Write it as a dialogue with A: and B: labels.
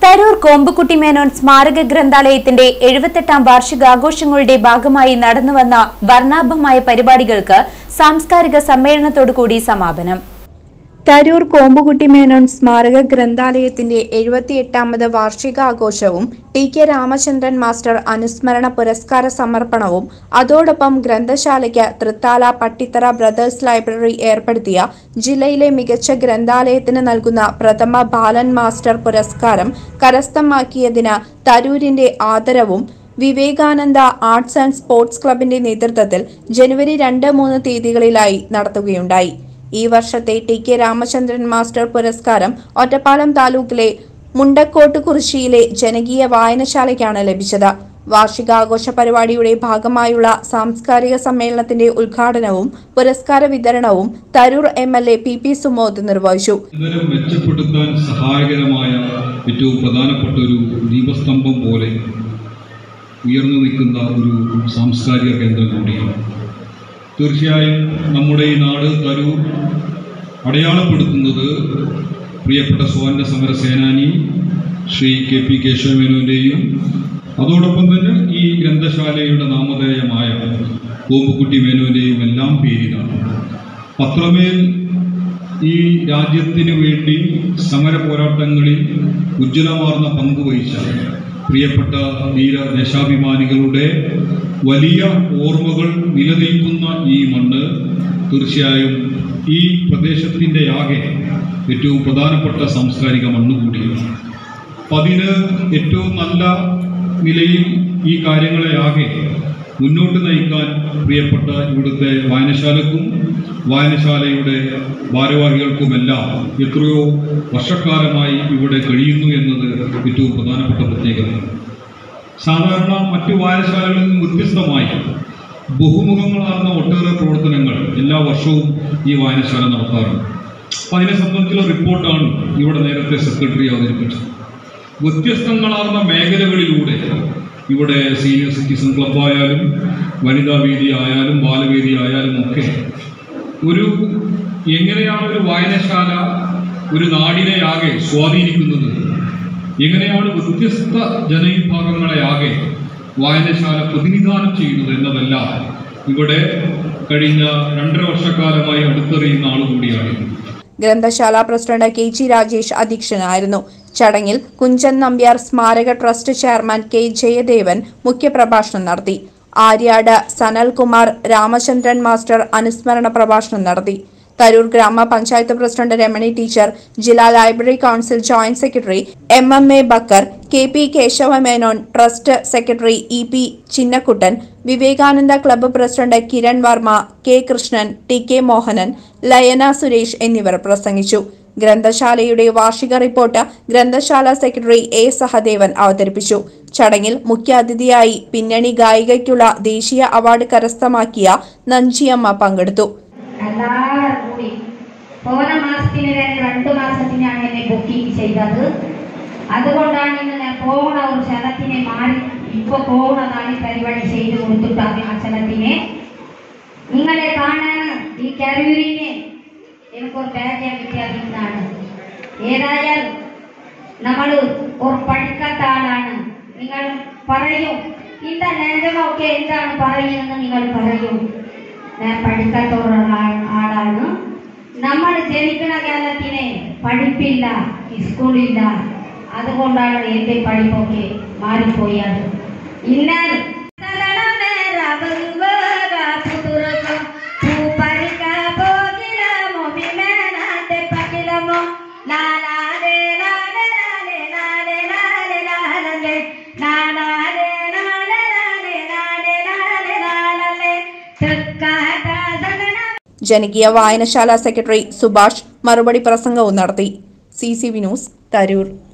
A: തരൂർ കോമ്പുകുട്ടി മേനോൻ സ്മാരക ഗ്രന്ഥാലയത്തിന്റെ എഴുപത്തെട്ടാം വാർഷികാഘോഷങ്ങളുടെ ഭാഗമായി നടന്നുവന്ന വർണ്ണാഭമായ പരിപാടികൾക്ക് സാംസ്കാരിക സമ്മേളനത്തോടുകൂടി സമാപനം
B: തരൂർ കോമ്പുകുട്ടി മേനോൻ സ്മാരക ഗ്രന്ഥാലയത്തിന്റെ എഴുപത്തിയെട്ടാമത് വാർഷികാഘോഷവും ടി കെ രാമചന്ദ്രൻ മാസ്റ്റർ അനുസ്മരണ പുരസ്കാര സമർപ്പണവും അതോടൊപ്പം ഗ്രന്ഥശാലയ്ക്ക് തൃത്താല പട്ടിത്തറ ബ്രദേഴ്സ് ലൈബ്രറി ഏർപ്പെടുത്തിയ ജില്ലയിലെ മികച്ച ഗ്രന്ഥാലയത്തിന് നൽകുന്ന പ്രഥമ ബാലൻ മാസ്റ്റർ പുരസ്കാരം കരസ്ഥമാക്കിയതിന് തരൂരിന്റെ ആദരവും വിവേകാനന്ദ ആർട്സ് ആൻഡ് സ്പോർട്സ് ക്ലബിന്റെ നേതൃത്വത്തിൽ ജനുവരി രണ്ട് മൂന്ന് തീയതികളിലായി നടത്തുകയുണ്ടായി ഈ വർഷത്തെ ടി കെ രാമചന്ദ്രൻ മാസ്റ്റർ പുരസ്കാരം ഒറ്റപ്പാലം താലൂക്കിലെ മുണ്ടക്കോട്ട് കുറിശിയിലെ ജനകീയ വായനശാലയ്ക്കാണ് ലഭിച്ചത് വാർഷികാഘോഷ പരിപാടിയുടെ ഭാഗമായുള്ള സാംസ്കാരിക സമ്മേളനത്തിന്റെ ഉദ്ഘാടനവും പുരസ്കാര വിതരണവും Tharoor M L A P P Sumod നിർവഹിച്ചു
C: ഇന്നലെ മെച്ചപ്പെടുത്താൻ സഹായകരമായ ഏറ്റവും പ്രധാനപ്പെട്ട ഒരു ദീപസ്തംഭം പോലെ ഉയർന്നു നിൽക്കുന്ന ഒരു സാംസ്കാരിക കേന്ദ്രം കൂടിയാണ് തീർച്ചയായും നമ്മുടെ ഈ നാട് തരൂർ അടയാളപ്പെടുത്തുന്നത് പ്രിയപ്പെട്ട സ്വാതന്ത്ര്യ സമര സേനാനി ശ്രീ കെ പി കേശവമേനോൻ്റെയും അതോടൊപ്പം തന്നെ ഈ ഗ്രന്ഥശാലയുടെ നാമധേയമായ കോമ്പുക്കുട്ടി മേനോൻ്റെയും എല്ലാം പേരിലാണ് പത്രമേൽ ഈ രാജ്യത്തിന് വേണ്ടി സമര പോരാട്ടങ്ങളിൽ ഉജ്ജ്വലമാർന്ന പങ്കുവഹിച്ച പ്രിയപ്പെട്ട ധീര ദേശാഭിമാനികളുടെ വലിയ ഓർമ്മകൾ നിലനിൽക്കുന്ന ഈ മണ്ണ് തീർച്ചയായും ഈ പ്രദേശത്തിൻ്റെ ആകെ ഏറ്റവും പ്രധാനപ്പെട്ട സാംസ്കാരിക മണ്ണ് കൂടിയാണ് അപ്പം അതിന് ഏറ്റവും നല്ല നിലയിൽ ഈ കാര്യങ്ങളെ ആകെ മുന്നോട്ട് നയിക്കാൻ പ്രിയപ്പെട്ട ഇവിടുത്തെ വായനശാലക്കും വായനശാലയുടെ ഭാരവാഹികൾക്കുമെല്ലാം എത്രയോ വർഷക്കാലമായി ഇവിടെ കഴിയുന്നു എന്നത് ഏറ്റവും പ്രധാനപ്പെട്ട പ്രത്യേകതയാണ് സാധാരണ മറ്റു വായനശാലകളിൽ നിന്നും വ്യത്യസ്തമായി ബഹുമുഖങ്ങളാർന്ന ഒട്ടേറെ പ്രവർത്തനങ്ങൾ എല്ലാ വർഷവും ഈ വായനശാല നടത്താറുണ്ട് അപ്പം അതിനെ സംബന്ധിച്ചുള്ള റിപ്പോർട്ടാണ് ഇവിടെ നേരത്തെ സെക്രട്ടറി അവതരിപ്പിച്ചത് വ്യത്യസ്തങ്ങളാർന്ന മേഖലകളിലൂടെ ഇവിടെ സീനിയർ സിറ്റിസൺ ക്ലബ്ബായാലും വനിതാ വേദി ആയാലും ബാലവേദി ആയാലും ഒക്കെ ഒരു എങ്ങനെയാണ് ഒരു വായനശാല ഒരു നാടിനെ ആകെ സ്വാധീനിക്കുന്നത് എങ്ങനെയാണ് വ്യത്യസ്ത ജനവിഭാഗങ്ങളെ ആകെ വായനശാല പ്രതിനിധാനം ചെയ്യുന്നത് എന്നതെല്ലാം ഇവിടെ കഴിഞ്ഞ രണ്ടര വർഷക്കാലമായി അടുത്തെറിയുന്ന ആളുകൂടിയാണ്
B: ഗ്രന്ഥശാല പ്രസിഡന്റ് കെ ജി രാജേഷ് അധ്യക്ഷനായിരുന്നു ചടങ്ങിൽ കുഞ്ചൻ നമ്പ്യാർ സ്മാരക ട്രസ്റ്റ് ചെയർമാൻ കെ ജയദേവൻ മുഖ്യപ്രഭാഷണം നടത്തി ആര്യാട് സനൽകുമാർ രാമചന്ദ്രൻ മാസ്റ്റർ അനുസ്മരണ പ്രഭാഷണം നടത്തി തരൂർ ഗ്രാമപഞ്ചായത്ത് പ്രസിഡന്റ് രമണി ടീച്ചർ ജില്ലാ library council joint secretary M M A Bakkar K P Keshava Menon trust secretary E P Chinnakuttan Vivekananda club president Kiran Varma K Krishnan T K Mohanan Layana Suresh എന്നിവർ പ്രസംഗിച്ചു ഗ്രന്ഥശാലയുടെ വാർഷിക റിപ്പോർട്ട് ഗ്രന്ഥശാല സെക്രട്ടറി എ സഹദേവൻ അവതരിപ്പിച്ചു ചടങ്ങിൽ മുഖ്യാതിഥിയായി പിന്നണി ഗായികയ്ക്കുള്ള ദേശീയ അവാർഡ് കരസ്ഥമാക്കിയ നഞ്ചിയമ്മ പങ്കെടുത്തു
D: എല്ലാവരും കൂടി പോന മാസത്തിന് തന്നെ രണ്ടു മാസത്തിനാണ് എന്നെ ബുക്കിംഗ് ചെയ്തത് അതുകൊണ്ടാണ് ഇന്ന് ഞാൻ പോകണ ഒരു സ്ഥലത്തിനെ മാറി ഇപ്പൊ പോകണ നാളെ പരിപാടി ചെയ്ത് കൊടുത്തിട്ടാണ് ആ സ്ഥലത്തിനെ നിങ്ങളെ കാണാൻ ഈ കരൂരിനെ എനിക്കൊരു ഭാഗ്യം കിട്ടിയതാണ് ഏതായാലും നമ്മൾ ഒരു പഠിക്കാത്ത ആളാണ് നിങ്ങൾ പറയും ഇന്ന നെഞ്ചമൊക്കെ എന്താണ് പറയുന്നത് നിങ്ങൾ പറയും ഞാൻ പഠിക്കാത്ത ഒരു ആ- ആളാണ് നമ്മൾ ജനിക്കുന്ന കാലത്തിന് പഠിപ്പില്ല സ്കൂളില്ല അതുകൊണ്ടാണ് എന്റെ പഠിപ്പൊക്കെ മാറിപ്പോയത് ഇന്നാൽ
B: ജനകീയ വായനശാല സെക്രട്ടറി സുഭാഷ് മറുപടി പ്രസംഗവും നടത്തി C C V news Tharoor